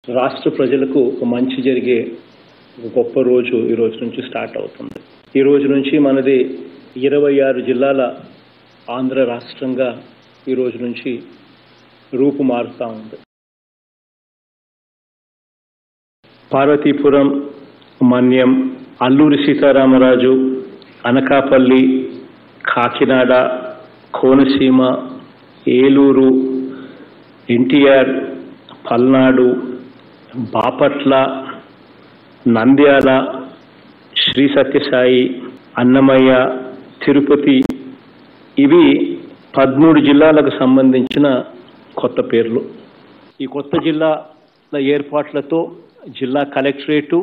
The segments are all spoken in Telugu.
రాష్ట్ర ప్రజలకు ఒక మంచి జరిగే ఒక గొప్ప రోజు ఈ రోజు నుంచి స్టార్ట్ అవుతుంది ఈ రోజు నుంచి మనది ఇరవై ఆరు జిల్లాల ఆంధ్ర రాష్ట్రంగా ఈ రోజు నుంచి రూపు మారుతా ఉంది పార్వతీపురం మన్యం అల్లూరి సీతారామరాజు అనకాపల్లి కాకినాడ కోనసీమ ఏలూరు ఎన్టీఆర్ పల్నాడు బాపట్ల నంద్యాల శ్రీ సత్యసాయి అన్నమయ్య తిరుపతి ఇవి పదమూడు జిల్లాలకు సంబంధించిన కొత్త పేర్లు ఈ కొత్త జిల్లాల ఏర్పాట్లతో జిల్లా కలెక్టరేటు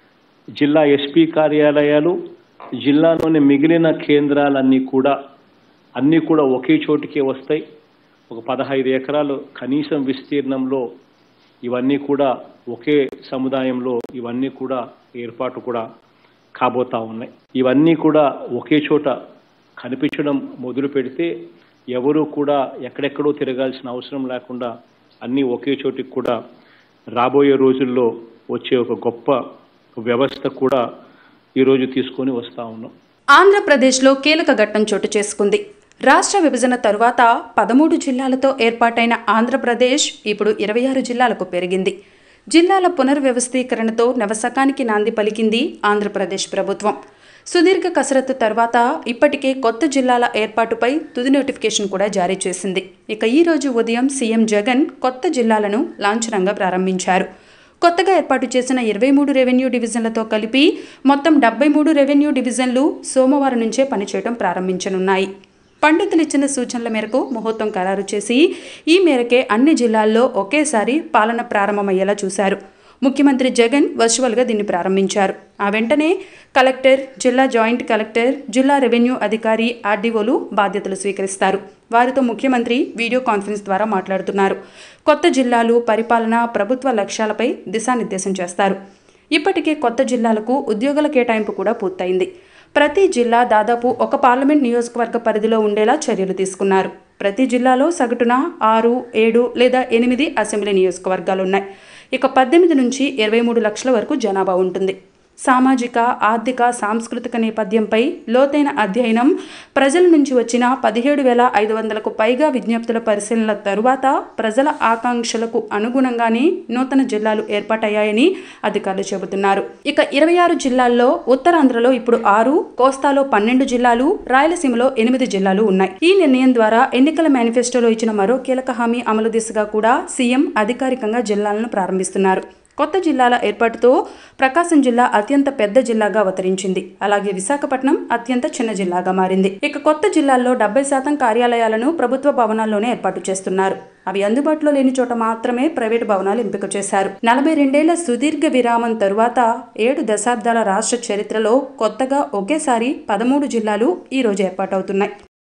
జిల్లా ఎస్పీ కార్యాలయాలు జిల్లాలోని మిగిలిన కేంద్రాలన్నీ కూడా అన్నీ కూడా ఒకే చోటికే వస్తాయి ఒక పదహైదు ఎకరాలు కనీసం విస్తీర్ణంలో ఇవన్నీ కూడా ఒకే సముదాయంలో ఇవన్నీ కూడా ఏర్పాటు కూడా కాబోతా ఉన్నాయి ఇవన్నీ కూడా ఒకే చోట కనిపించడం మొదలు పెడితే ఎవరు కూడా ఎక్కడెక్కడో తిరగాల్సిన అవసరం లేకుండా అన్నీ ఒకే చోటికి కూడా రాబోయే రోజుల్లో వచ్చే ఒక గొప్ప వ్యవస్థ కూడా ఈరోజు తీసుకొని వస్తా ఉన్నాం ఆంధ్రప్రదేశ్లో కీలక ఘట్టం చోటు చేసుకుంది రాష్ట్ర విభజన తరువాత పదమూడు జిల్లాలతో ఏర్పాటైన ఆంధ్రప్రదేశ్ ఇప్పుడు ఇరవై ఆరు జిల్లాలకు పెరిగింది జిల్లాల పునర్వ్యవస్థీకరణతో నవశకానికి నాంది పలికింది ఆంధ్రప్రదేశ్ ప్రభుత్వం సుదీర్ఘ కసరత్తు తర్వాత ఇప్పటికే కొత్త జిల్లాల ఏర్పాటుపై తుది నోటిఫికేషన్ కూడా జారీ చేసింది ఇక ఈ రోజు ఉదయం సీఎం జగన్ కొత్త జిల్లాలను లాంఛనంగా ప్రారంభించారు కొత్తగా ఏర్పాటు చేసిన ఇరవై మూడు రెవెన్యూ డివిజన్లతో కలిపి మొత్తం డెబ్బై మూడు రెవెన్యూ డివిజన్లు సోమవారం నుంచే పనిచేయడం ప్రారంభించనున్నాయి పండితులు ఇచ్చిన సూచనల మేరకు ముహూర్తం ఖరారు చేసి ఈ మేరకే అన్ని జిల్లాల్లో ఒకేసారి పాలన ప్రారంభమయ్యేలా చూశారు ముఖ్యమంత్రి జగన్ వర్చువల్గా దీన్ని ప్రారంభించారు ఆ వెంటనే కలెక్టర్ జిల్లా జాయింట్ కలెక్టర్ జిల్లా రెవెన్యూ అధికారి ఆర్డీఓలు బాధ్యతలు స్వీకరిస్తారు వారితో ముఖ్యమంత్రి వీడియో కాన్ఫరెన్స్ ద్వారా మాట్లాడుతున్నారు కొత్త జిల్లాలు పరిపాలన ప్రభుత్వ లక్ష్యాలపై దిశానిర్దేశం చేస్తారు ఇప్పటికే కొత్త జిల్లాలకు ఉద్యోగుల కేటాయింపు కూడా పూర్తయింది ప్రతి జిల్లా దాదాపు ఒక పార్లమెంట్ నియోజకవర్గ పరిధిలో ఉండేలా చర్యలు తీసుకున్నారు ప్రతి జిల్లాలో సగటున ఆరు ఏడు లేదా ఎనిమిది అసెంబ్లీ నియోజకవర్గాలు ఉన్నాయి ఇక పద్దెనిమిది నుంచి ఇరవై మూడు లక్షల వరకు జనాభా ఉంటుంది సామాజిక ఆర్థిక సాంస్కృతిక నేపథ్యంపై లోతైన అధ్యయనం ప్రజల నుంచి వచ్చిన పదిహేడు వేల ఐదు వందలకు పైగా విజ్ఞప్తుల పరిశీలనల తరువాత ప్రజల ఆకాంక్షలకు అనుగుణంగానే నూతన జిల్లాలు ఏర్పాటయ్యాయని అధికారులు చెబుతున్నారు ఇక ఇరవై ఆరు జిల్లాల్లో ఉత్తరాంధ్రలో ఇప్పుడు ఆరు కోస్తాలో పన్నెండు జిల్లాలు రాయలసీమలో ఎనిమిది జిల్లాలు ఉన్నాయి ఈ నిర్ణయం ద్వారా ఎన్నికల మేనిఫెస్టోలో ఇచ్చిన మరో కీలక హామీ అమలు దిశగా కూడా సీఎం అధికారికంగా జిల్లాలను ప్రారంభిస్తున్నారు కొత్త జిల్లాల ఏర్పాటుతో ప్రకాశం జిల్లా అత్యంత పెద్ద జిల్లాగా అవతరించింది అలాగే విశాఖపట్నం అత్యంత చిన్న జిల్లాగా మారింది ఇక కొత్త జిల్లాల్లో డెబ్బై శాతం కార్యాలయాలను ప్రభుత్వ భవనాల్లోనే ఏర్పాటు చేస్తున్నారు అవి అందుబాటులో లేని చోట మాత్రమే ప్రైవేటు భవనాలు ఎంపిక చేశారు నలభై రెండేళ్ల సుదీర్ఘ విరామం తరువాత ఏడు దశాబ్దాల రాష్ట్ర చరిత్రలో కొత్తగా ఒకేసారి పదమూడు జిల్లాలు ఈ రోజు ఏర్పాటవుతున్నాయి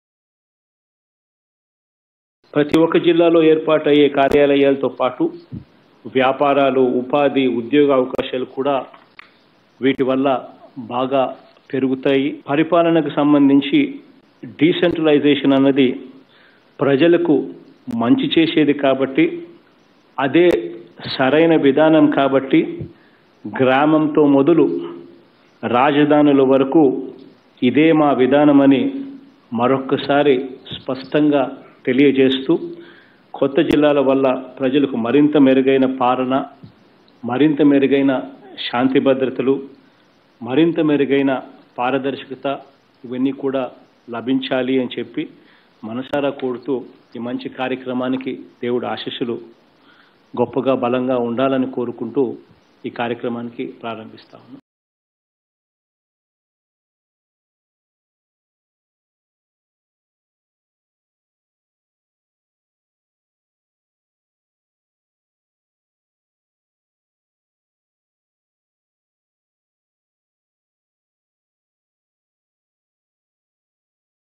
ప్రతి ఒక్క జిల్లాలో ఏర్పాటయ్యే కార్యాలయాలతో పాటు వ్యాపారాలు ఉపాధి ఉద్యోగ అవకాశాలు కూడా వీటి వల్ల బాగా పెరుగుతాయి పరిపాలనకు సంబంధించి డీసెంట్రలైజేషన్ అన్నది ప్రజలకు మంచి చేసేది కాబట్టి అదే సరైన విధానం కాబట్టి గ్రామంతో మొదలు రాజధానుల వరకు ఇదే మా విధానమని మరొక్కసారి స్పష్టంగా తెలియజేస్తూ కొత్త జిల్లాల వల్ల ప్రజలకు మరింత మెరుగైన పాలన మరింత మెరుగైన శాంతి భద్రతలు మరింత మెరుగైన పారదర్శకత ఇవన్నీ కూడా లభించాలి అని చెప్పి మనసారా కోరుతూ ఈ మంచి కార్యక్రమానికి దేవుడు ఆశీస్సులు గొప్పగా బలంగా ఉండాలని కోరుకుంటూ ఈ కార్యక్రమానికి ప్రారంభిస్తాము